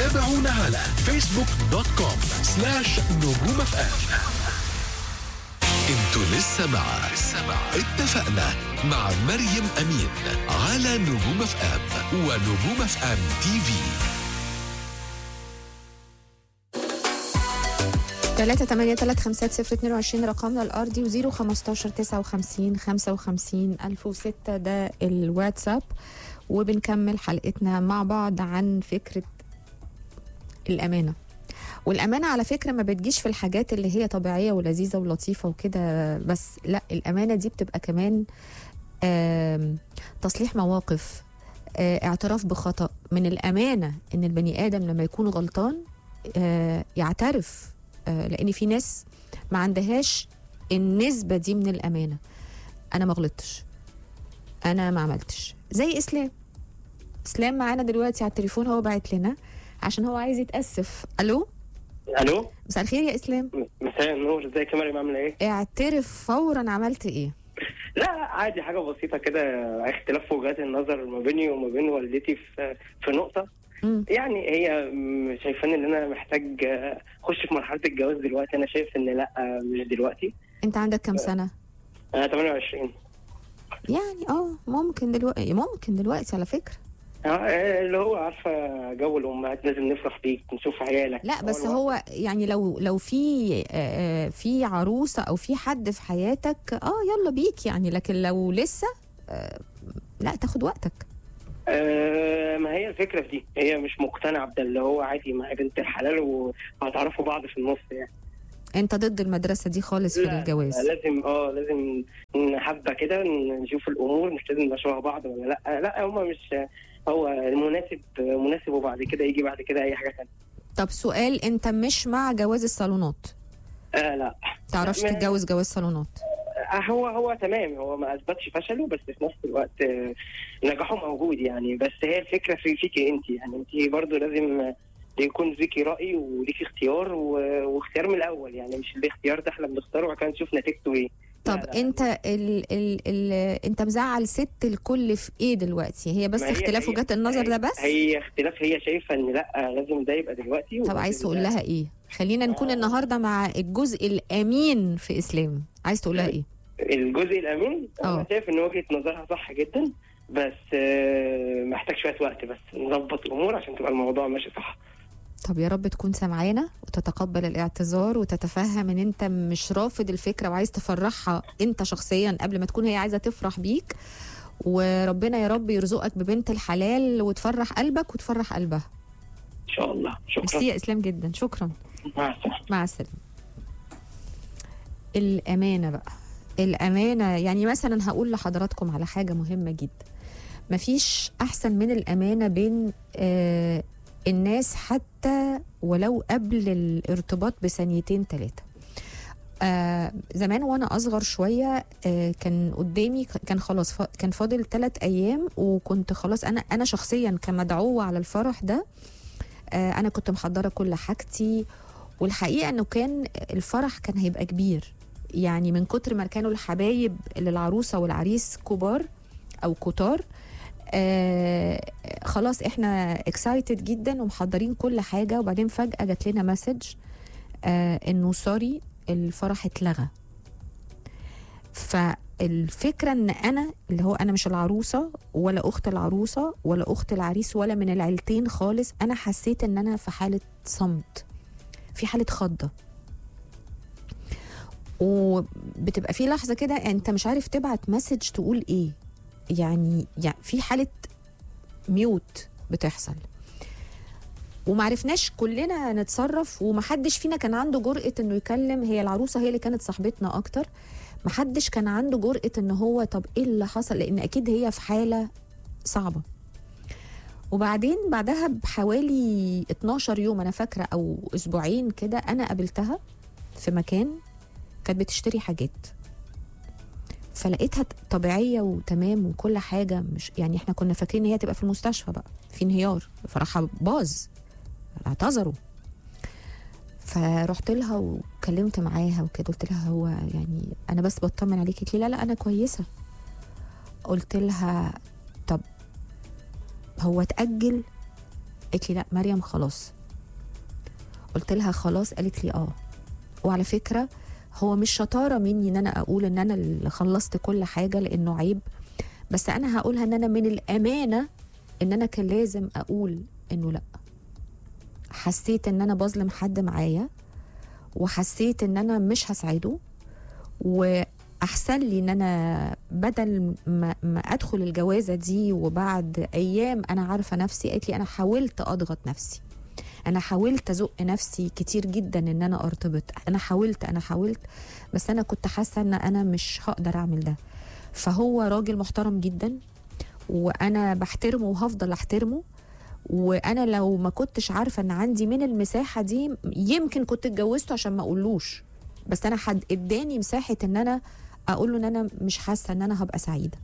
تابعونا على فيسبوك دوت كوم سلاش نجوم اف ام انتوا لسه مع اتفقنا مع مريم امين على نجوم اف ام ونجوم اف ام تي في 3 8 3 5 0 22 رقمنا الارضي و0 15 59 55 1006 ده الواتساب وبنكمل حلقتنا مع بعض عن فكره الامانه والامانه على فكره ما بتجيش في الحاجات اللي هي طبيعيه ولذيذه ولطيفه وكده بس لا الامانه دي بتبقى كمان آم، تصليح مواقف آه، اعتراف بخطا من الامانه ان البني ادم لما يكون غلطان آه، يعترف آه، لان في ناس ما عندهاش النسبه دي من الامانه انا ما غلطتش انا ما عملتش زي اسلام اسلام معانا دلوقتي على التليفون هو باعت لنا عشان هو عايز يتاسف الو الو مساء الخير يا اسلام مساء النور ازيك يا مريم عامله ايه؟ اعترف فورا عملت ايه لا لا عادي حاجه بسيطه كده اختلاف وجهات النظر ما بيني وما بين والدتي في في نقطه مم. يعني هي م- شايفاني ان انا محتاج آه، اخش في مرحله الجواز دلوقتي انا شايف ان لا آه، مش دلوقتي انت عندك كام سنه انا 28 يعني اه ممكن دلوقتي ممكن دلوقتي على فكره آه، آه، اللي هو عارفه جو الامهات لازم نفرح بيك نشوف عيالك لا بس الوقت. هو يعني لو لو في آه، آه، في عروسه او في حد في حياتك اه يلا بيك يعني لكن لو لسه آه، لا تاخد وقتك آه ما هي الفكره في دي هي مش مقتنعه بده اللي هو عادي ما هي بنت الحلال وهتعرفوا بعض في النص يعني انت ضد المدرسه دي خالص في لا، الجواز لازم اه لازم نحبه كده نشوف الامور مش لازم نبقى شبه بعض ولا لا لا هما مش هو المناسب مناسب وبعد كده يجي بعد كده اي حاجه ثانيه طب سؤال انت مش مع جواز الصالونات آه لا تعرفش ما- تتجوز جواز صالونات آه هو هو تمام هو ما اثبتش فشله بس في نفس الوقت آه، نجاحه موجود يعني بس هي الفكره في فيكي انت يعني انت برضو لازم آه، يكون ليكي راي وليكي اختيار و- واختيار من الاول يعني مش الاختيار ده احنا بنختاره وبعد كده نشوف نتيجته ايه طب لا، لا. انت ال ال ال انت مزعل ست الكل في ايه دلوقتي هي بس ما هي- اختلاف هي- وجهات النظر هي- ده بس هي اختلاف هي شايفه ان لا لازم ده يبقى دلوقتي طب عايز تقول لها ايه خلينا نكون آه. النهارده مع الجزء الامين في اسلام عايز تقول لها ايه الجزء الامين اه. انا شايف ان وجهه نظرها صح جدا بس آه، محتاج شويه وقت بس نظبط الامور عشان تبقى الموضوع ماشي صح طب يا رب تكون سامعانا وتتقبل الاعتذار وتتفهم ان انت مش رافض الفكره وعايز تفرحها انت شخصيا قبل ما تكون هي عايزه تفرح بيك وربنا يا رب يرزقك ببنت الحلال وتفرح قلبك وتفرح قلبها ان شاء الله شكرا ميرسي يا اسلام جدا شكرا مع السلامه مع السلامه الامانه بقى الامانه يعني مثلا هقول لحضراتكم على حاجه مهمه جدا مفيش احسن من الامانه بين آه الناس حتى ولو قبل الارتباط بثانيتين ثلاثه آه زمان وانا اصغر شويه آه كان قدامي كان خلاص فا- كان فاضل ثلاث ايام وكنت خلاص انا انا شخصيا كمدعوه على الفرح ده آه انا كنت محضره كل حاجتي والحقيقه انه كان الفرح كان هيبقى كبير يعني من كتر ما كانوا الحبايب للعروسه والعريس كبار او كتار آه خلاص احنا اكسايتد جدا ومحضرين كل حاجه وبعدين فجاه جات لنا مسج آه انه سوري الفرح اتلغى فالفكره ان انا اللي هو انا مش العروسه ولا اخت العروسه ولا اخت العريس ولا من العيلتين خالص انا حسيت ان انا في حاله صمت في حاله خضه وبتبقى في لحظه كده انت مش عارف تبعت مسج تقول ايه يعني يعني في حاله ميوت بتحصل ومعرفناش كلنا نتصرف ومحدش فينا كان عنده جرأة انه يكلم هي العروسة هي اللي كانت صاحبتنا اكتر محدش كان عنده جرأة ان هو طب ايه اللي حصل لان اكيد هي في حالة صعبة وبعدين بعدها بحوالي 12 يوم انا فاكرة او اسبوعين كده انا قابلتها في مكان كانت بتشتري حاجات فلقيتها طبيعيه وتمام وكل حاجه مش يعني احنا كنا فاكرين ان هي تبقى في المستشفى بقى في انهيار فرحها باظ اعتذروا فرحت لها وكلمت معاها وكده قلت لها هو يعني انا بس بطمن عليكي قالت لي لا لا انا كويسه قلت لها طب هو اتاجل قالت لي لا مريم خلاص قلت لها خلاص قالت لي اه وعلى فكره هو مش شطاره مني ان انا اقول ان انا اللي خلصت كل حاجه لانه عيب بس انا هقولها ان انا من الامانه ان انا كان لازم اقول انه لا حسيت ان انا بظلم حد معايا وحسيت ان انا مش هساعده واحسن لي ان انا بدل ما, ما ادخل الجوازه دي وبعد ايام انا عارفه نفسي قالت لي انا حاولت اضغط نفسي انا حاولت ازق نفسي كتير جدا ان انا ارتبط انا حاولت انا حاولت بس انا كنت حاسه ان انا مش هقدر اعمل ده فهو راجل محترم جدا وانا بحترمه وهفضل احترمه وانا لو ما كنتش عارفه ان عندي من المساحه دي يمكن كنت اتجوزته عشان ما اقولوش بس انا حد اداني مساحه ان انا اقول له ان انا مش حاسه ان انا هبقى سعيده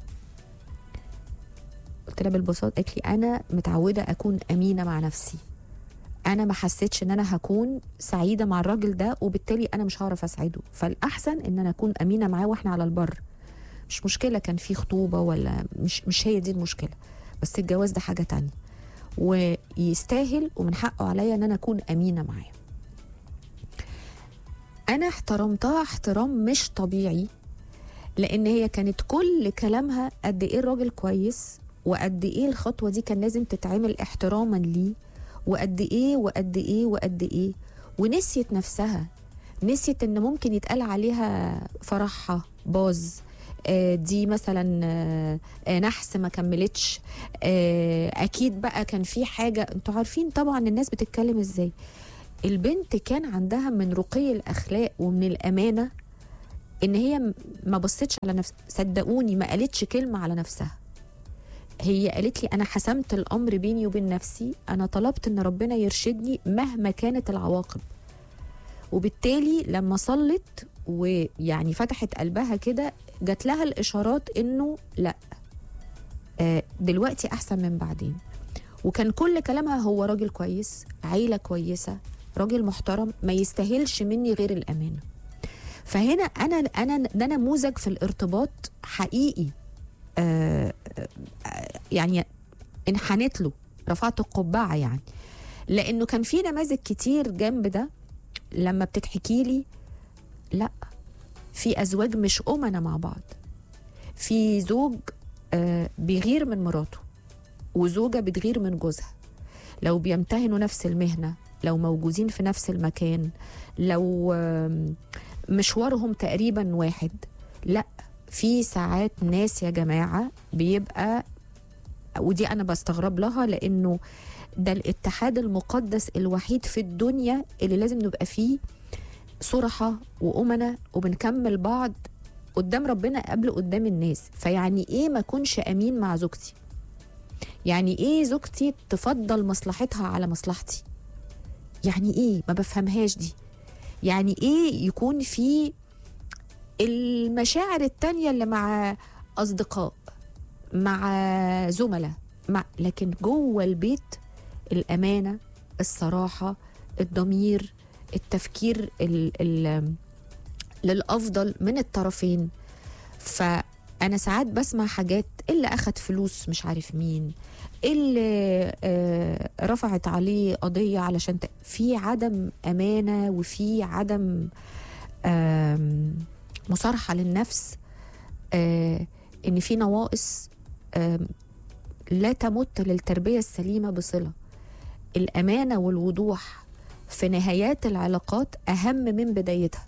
قلت لها بالبساطه قالت لي انا متعوده اكون امينه مع نفسي انا ما حسيتش ان انا هكون سعيده مع الراجل ده وبالتالي انا مش هعرف اسعده فالاحسن ان انا اكون امينه معاه واحنا على البر مش مشكله كان في خطوبه ولا مش مش هي دي المشكله بس الجواز ده حاجه تانية ويستاهل ومن حقه عليا ان انا اكون امينه معاه انا احترمتها احترام مش طبيعي لان هي كانت كل كلامها قد ايه الراجل كويس وقد ايه الخطوه دي كان لازم تتعمل احتراما ليه وقد ايه وقد ايه وقد ايه ونسيت نفسها نسيت ان ممكن يتقال عليها فرحها باظ آه، دي مثلا آه، آه، نحس ما كملتش آه، اكيد بقى كان في حاجه انتوا عارفين طبعا الناس بتتكلم ازاي البنت كان عندها من رقي الاخلاق ومن الامانه ان هي م- ما بصتش على نفسها صدقوني ما قالتش كلمه على نفسها هي قالت لي انا حسمت الامر بيني وبين نفسي انا طلبت ان ربنا يرشدني مهما كانت العواقب وبالتالي لما صلت ويعني فتحت قلبها كده جات لها الاشارات انه لا آه، دلوقتي احسن من بعدين وكان كل كلامها هو راجل كويس عيله كويسه راجل محترم ما يستاهلش مني غير الامانه فهنا انا انا ده نموذج في الارتباط حقيقي آه آه، يعني انحنت له رفعت القبعه يعني لانه كان في نماذج كتير جنب ده لما بتتحكي لي لا في ازواج مش امنا مع بعض في زوج آه بيغير من مراته وزوجه بتغير من جوزها لو بيمتهنوا نفس المهنه لو موجودين في نفس المكان لو آم، مشوارهم تقريبا واحد لا في ساعات ناس يا جماعه بيبقى ودي انا بستغرب لها لانه ده الاتحاد المقدس الوحيد في الدنيا اللي لازم نبقى فيه صرحة وأمنة وبنكمل بعض قدام ربنا قبل قدام الناس فيعني ايه ما اكونش امين مع زوجتي يعني ايه زوجتي تفضل مصلحتها على مصلحتي يعني ايه ما بفهمهاش دي يعني ايه يكون في المشاعر التانية اللي مع اصدقاء مع زملاء مع لكن جوه البيت الامانه الصراحه الضمير التفكير ال ال للافضل من الطرفين فانا ساعات بسمع حاجات اللي اخد فلوس مش عارف مين اللي آه، رفعت عليه قضيه علشان ت... في عدم امانه وفي عدم آم، مصارحه للنفس آه، ان في نواقص آم، لا تمت للتربيه السليمه بصله الامانه والوضوح في نهايات العلاقات اهم من بدايتها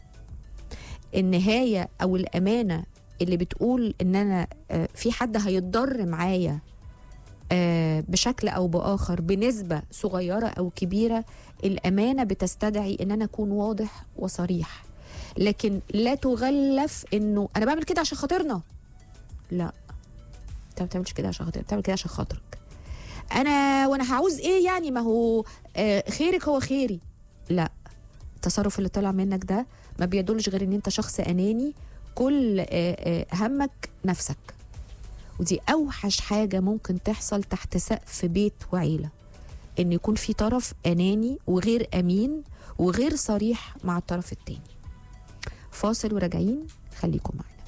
النهايه او الامانه اللي بتقول ان انا آه، في حد هيتضر معايا آه، بشكل او باخر بنسبه صغيره او كبيره الامانه بتستدعي ان انا اكون واضح وصريح لكن لا تغلف انه انا بعمل كده عشان خاطرنا لا انت ما بتعملش كده عشان خاطرك بتعمل كده عشان خاطرك انا وانا هعوز ايه يعني ما هو آه، خيرك هو خيري لا التصرف اللي طلع منك ده ما بيدلش غير ان انت شخص اناني كل آه، آه، همك نفسك ودي اوحش حاجه ممكن تحصل تحت سقف بيت وعيله ان يكون في طرف اناني وغير امين وغير صريح مع الطرف التاني فاصل وراجعين خليكم معنا